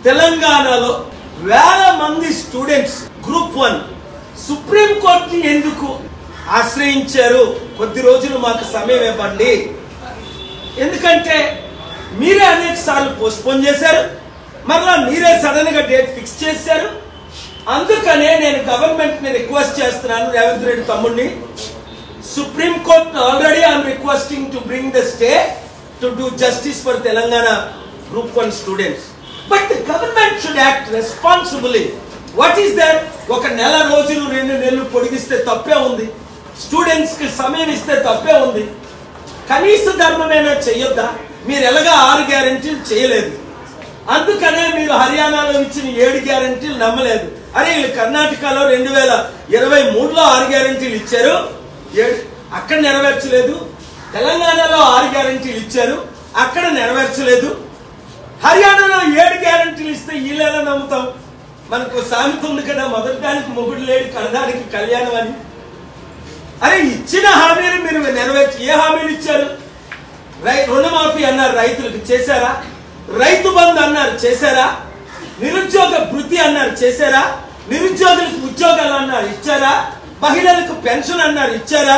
తెలంగాణలో వేల మంది స్టూడెంట్స్ గ్రూప్ వన్ సుప్రీం కోర్టుని ఎందుకు ఆశ్రయించారు కొద్ది రోజులు మాకు సమయం ఇవ్వండి ఎందుకంటే మీరే అనేక సార్లు పోస్ట్పోన్ చేశారు మరలా మీరే సడన్ గా డేట్ ఫిక్స్ చేశారు అందుకనే నేను గవర్నమెంట్ ని రిక్వెస్ట్ చేస్తున్నాను రేవంత్ రెడ్డి తమ్ముడిని supreme court already I'm requesting to bring the stay to do justice for Telangana group one students but government should act responsibly what is there ఒక నెల రోజులు రెండు నెలలు పొడిగిస్తే తప్పే ఉంది స్టూడెంట్స్ కి సమయం ఇస్తే తప్పే ఉంది కనీస ధర్మమేనా చెయ్యొద్దా మీరు ఎలాగా ఆరు గ్యారంటీలు చేయలేదు అందుకనే మీరు హర్యానాలో ఇచ్చిన ఏడు గ్యారంటీలు నమ్మలేదు అరే వీళ్ళు కర్ణాటకలో రెండు వేల ఇరవై మూడులో ఆరు గ్యారంటీలు ఇచ్చారు ఏడు అక్కడ నెరవేర్చలేదు తెలంగాణలో ఆరు గ్యారంటీలు ఇచ్చారు అక్కడ నెరవేర్చలేదు హర్యానాలో ఏడు గ్యారంటీలు ఇస్తే వీళ్ళు ఎలా నమ్ముతాం మనకు సామెత ఉంది కదా మొదటి దానికి మొగుడు లేడు కడదానికి కళ్యాణం అని అరే ఇచ్చిన హామీలు మీరు నెరవేర్చి ఏ హామీలు ఇచ్చారు రై రుణమాఫీ అన్నారు రైతులకు చేశారా రైతు బంధు అన్నారు చేశారా నిరుద్యోగ భృతి అన్నారు చేశారా నిరుద్యోగులకు ఉద్యోగాలు అన్నారు ఇచ్చారా మహిళలకు పెన్షన్ అన్నారు ఇచ్చారా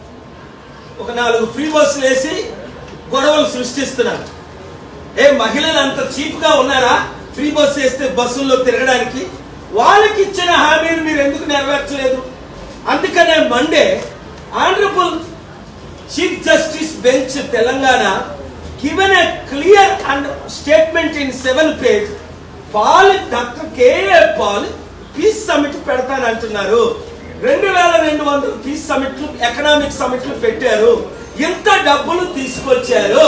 ఒక నాలుగు ఫ్రీ బస్సులు వేసి గొడవలు సృష్టిస్తున్నారు ఏ మహిళలు అంత చీప్ గా ఉన్నారా ఫ్రీ బస్సు వేస్తే బస్సుల్లో తిరగడానికి వాళ్ళకి ఇచ్చిన హామీలు మీరు ఎందుకు నెరవేర్చలేదు అందుకనే Monday honourable chief justice bench Telangana given a clear and statement in seven page Paul doctor K A Paul peace summit పెడతానంటున్నారు రెండు వేల రెండు వందల పీస్ సమిట్లు ఎకనామిక్ సమిట్లు పెట్టారు ఎంత డబ్బులు తీసుకొచ్చారు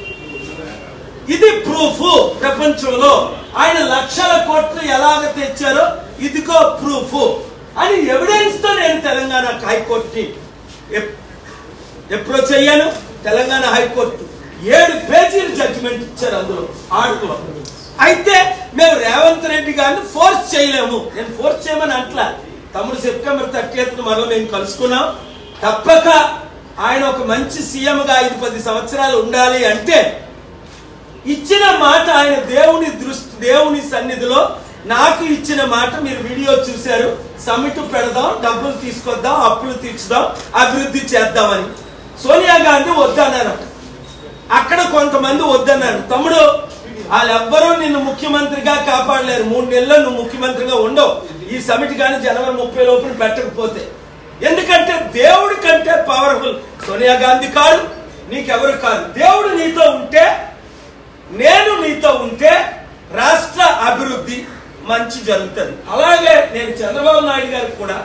ఇది ప్రూఫ్ ప్రపంచంలో ఆయన లక్షల కోట్లు ఎలాగ తెచ్చారో ఇదిగో ప్రూఫ్ అని ఎవిడెన్స్ తో నేను తెలంగాణ హైకోర్టుని ఎప్- అప్రోచ్ అయ్యాను తెలంగాణ హైకోర్టు ఏడు పేజీలు జడ్జిమెంట్ ఇచ్చారు అందులో ఆర్డర్లో అయితే మేము రేవంత్ రెడ్డి గారిని ఫోర్స్ చేయలేము నేను ఫోర్స్ చేయమని అంటలా తమ్ముడు సెప్టెంబర్ థర్టీ మరో మేము కలుసుకున్నాం తప్పక ఆయన ఒక మంచి సీఎం గా ఐదు పది సంవత్సరాలు ఉండాలి అంటే ఇచ్చిన మాట ఆయన దేవుని దృష్టి దేవుని సన్నిధిలో నాకు ఇచ్చిన మాట మీరు వీడియో చూశారు సమిట్ పెడదాం డబ్బులు తీసుకొద్దాం అప్పులు తీర్చుదాం అభివృద్ధి చేద్దామని సోనియా గాంధీ వద్దన్నారు అక్కడ కొంతమంది వద్దన్నారు తమ్ముడు వాళ్ళెవ్వరూ నిన్ను ముఖ్యమంత్రిగా కాపాడలేరు మూడు నెలల్లో నువ్వు ముఖ్యమంత్రిగా ఉండవు ఈ సమిట్ కానీ జనవరి ముప్పై లోపల పెట్టకపోతే ఎందుకంటే దేవుడి కంటే పవర్ఫుల్ సోనియా గాంధీ కాదు నీకెవరు కాదు దేవుడు నీతో ఉంటే నేను నీతో ఉంటే రాష్ట్ర అభివృద్ధి మంచి జరుగుతుంది అలాగే నేను చంద్రబాబు నాయుడు గారికి కూడా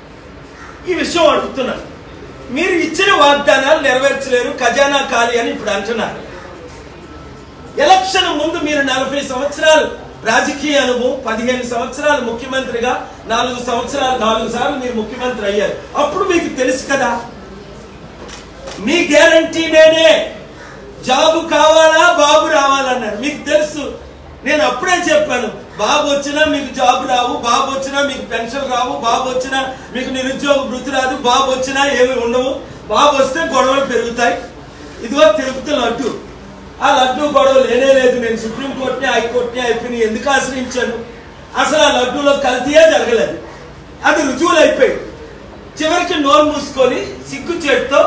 ఈ విషయం అడుగుతున్నాను మీరు ఇచ్చిన వాగ్దానాలు నెరవేర్చలేరు ఖజానా ఖాళీ అని ఇప్పుడు అంటున్నారు ఎలక్షన్ ముందు మీరు నలభై సంవత్సరాలు రాజకీయ అనుభవం పదిహేను సంవత్సరాలు ముఖ్యమంత్రిగా నాలుగు సంవత్సరాలు నాలుగు సార్లు మీరు ముఖ్యమంత్రి అయ్యారు అప్పుడు మీకు తెలుసు కదా మీ గ్యారంటీ నేనే జాబు కావాలా బాబు రావాలన్నారు మీకు తెలుసు నేను అప్పుడే చెప్పాను బాబు వచ్చినా మీకు జాబ్ రావు బాబు వచ్చినా మీకు పెన్షన్ రావు బాబు వచ్చినా మీకు నిరుద్యోగ వృత్తి రాదు బాబు వచ్చినా ఏమి ఉండవు బాబు వస్తే గొడవలు పెరుగుతాయి ఇదిగో తిరుపతి లడ్డు ఆ లడ్డు గొడవ లేనే లేదు నేను సుప్రీంకోర్టుని హైకోర్టుని అయిపోయి ఎందుకు ఆశ్రయించాను అసలు ఆ లడ్డూలో కల్తీయే జరగలేదు అది రుజువులు అయిపోయి చివరికి నోరు మూసుకొని సిగ్గు చేతితో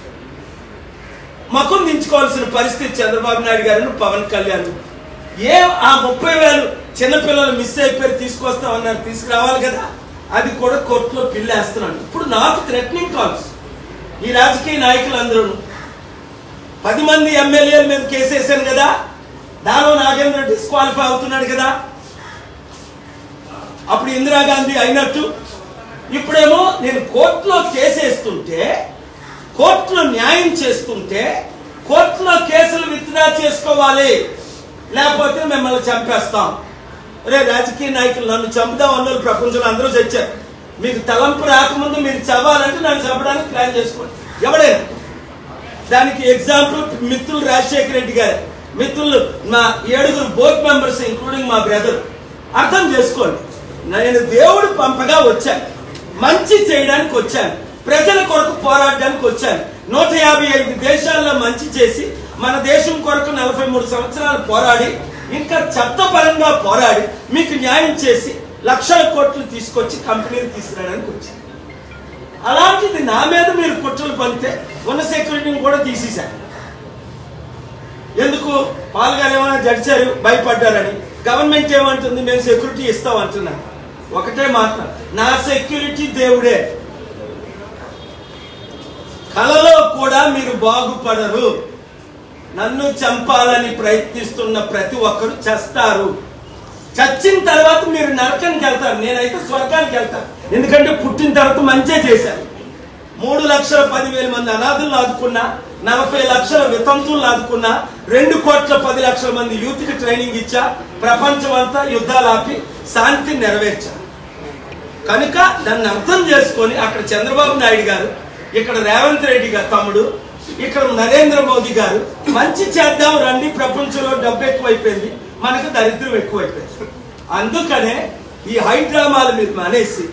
మకం దించుకోవాల్సిన పరిస్థితి చంద్రబాబు నాయుడు గారు పవన్ కళ్యాణ్ ఏ ఆ ముప్పై వేలు చిన్నపిల్లలు మిస్ అయిపోయి తీసుకొస్తామన్నారు తీసుకురావాలి కదా అది కూడా కోర్టులో బిల్లు వేస్తున్నాను ఇప్పుడు నాకు థ్రెటనింగ్ కాల్స్ ఈ రాజకీయ నాయకులందరూ పది మంది ఎమ్మెల్యేల మీద కేసేసాను కదా దానిలో నాగేంద్ర డిస్క్వాలిఫై అవుతున్నాడు కదా అప్పుడు ఇందిరాగాంధీ అయినట్టు ఇప్పుడేమో నేను కోర్టులో కేసేస్తుంటే కోర్టులో న్యాయం చేస్తుంటే కోర్టులో కేసులు విత్డ్రా చేసుకోవాలి లేకపోతే మిమ్మల్ని చంపేస్తాం రే రాజకీయ నాయకులు నన్ను చంపుదాం అన్న ప్రపంచంలో అందరూ చచ్చారు మీకు తలంపు రాకముందు మీరు చంపాలంటే నన్ను చంపడానికి ప్లాన్ చేసుకోండి ఎవడైనా దానికి ఎగ్జాంపుల్ మిత్రులు రాజశేఖర రెడ్డి గారు మిత్రులు మా ఏడుగురు బోర్డ్ మెంబర్స్ ఇంక్లూడింగ్ మా బ్రదర్ అర్థం చేసుకోండి నేను దేవుడు పంపగా వచ్చాను మంచి చేయడానికి వచ్చాను ప్రజల కొరకు పోరాడడానికి వచ్చాను నూట యాభై ఐదు దేశాల్లో మంచి చేసి మన దేశం కొరకు నలభై మూడు సంవత్సరాలు పోరాడి ఇంకా చట్టపరంగా పోరాడి మీకు న్యాయం చేసి లక్షల కోట్లు తీసుకొచ్చి కంపెనీని తీసుకురావడానికి వచ్చింది అలాంటిది నా మీద మీరు కుట్రలు పంపితే ఉన్న సెక్యూరిటీని కూడా తీసేశారు ఎందుకు పాల్గారు ఏమైనా జడిచారు భయపడ్డారని గవర్నమెంట్ ఏమంటుంది మేము సెక్యూరిటీ ఇస్తాం అంటున్నాను ఒకటే మాట నా సెక్యూరిటీ దేవుడే కలలో కూడా మీరు బాగుపడరు నన్ను చంపాలని ప్రయత్నిస్తున్న ప్రతి ఒక్కరు చస్తారు చచ్చిన తర్వాత మీరు నరకానికి వెళ్తారు నేనైతే స్వర్గానికి వెళ్తాను ఎందుకంటే పుట్టిన తర్వాత మంచే చేశాను మూడు లక్షల పదివేల మంది అనాథులను ఆదుకున్నా నలభై లక్షల వితంతువులను ఆదుకున్నా రెండు కోట్ల పది లక్షల మంది యూత్కి ట్రైనింగ్ ఇచ్చా ప్రపంచం అంతా యుద్ధాలు ఆపి శాంతి నెరవేర్చా కనుక దాన్ని అర్థం చేసుకొని అక్కడ చంద్రబాబు నాయుడు గారు ఇక్కడ రేవంత్ రెడ్డి గారు తమ్ముడు ఇక్కడ నరేంద్ర మోదీ గారు మంచి చేద్దాం రండి ప్రపంచంలో డబ్బు ఎక్కువైపోయింది మనకు దరిద్రం ఎక్కువైపోయింది అందుకనే ఈ హై డ్రామాలు మీరు మానేసి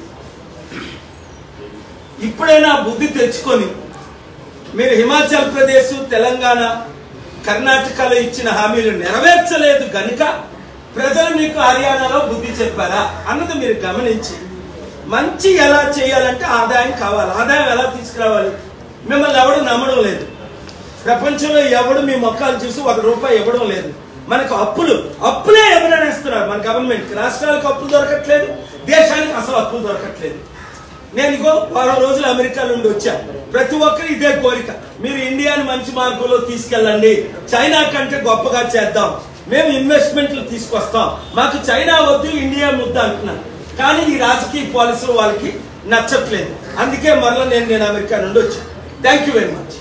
ఇప్పుడైనా బుద్ధి తెచ్చుకొని మీరు హిమాచల్ ప్రదేశ్ తెలంగాణ కర్ణాటకలో ఇచ్చిన హామీలు నెరవేర్చలేదు గనుక ప్రజలు మీకు హర్యానాలో బుద్ధి చెప్పారా అన్నది మీరు గమనించి మంచి ఎలా చేయాలంటే ఆదాయం కావాలి ఆదాయం ఎలా తీసుకురావాలి మిమ్మల్ని ఎవడు నమ్మడం లేదు ప్రపంచంలో ఎవడు మీ మొక్కలు చూసి ఒక రూపాయి ఇవ్వడం లేదు మనకు అప్పులు అప్పులే ఎవరైనా ఇస్తున్నారు మన గవర్నమెంట్ రాష్ట్రాలకు అప్పులు దొరకట్లేదు దేశానికి అసలు అప్పులు దొరకట్లేదు నేను ఇగో వారం రోజులు అమెరికా నుండి వచ్చా ప్రతి ఒక్కరు ఇదే కోరిక మీరు ఇండియాని మంచి మార్గంలో తీసుకెళ్ళండి చైనా కంటే గొప్పగా చేద్దాం మేము ఇన్వెస్ట్మెంట్లు తీసుకొస్తాం మాకు చైనా వద్దు ఇండియా ముద్ద అంటున్నాను కానీ ఈ రాజకీయ పాలసీలు వాళ్ళకి నచ్చట్లేదు అందుకే మరలా నేను నేను అమెరికా నుండి వచ్చాను థ్యాంక్ యూ వెరీ మచ్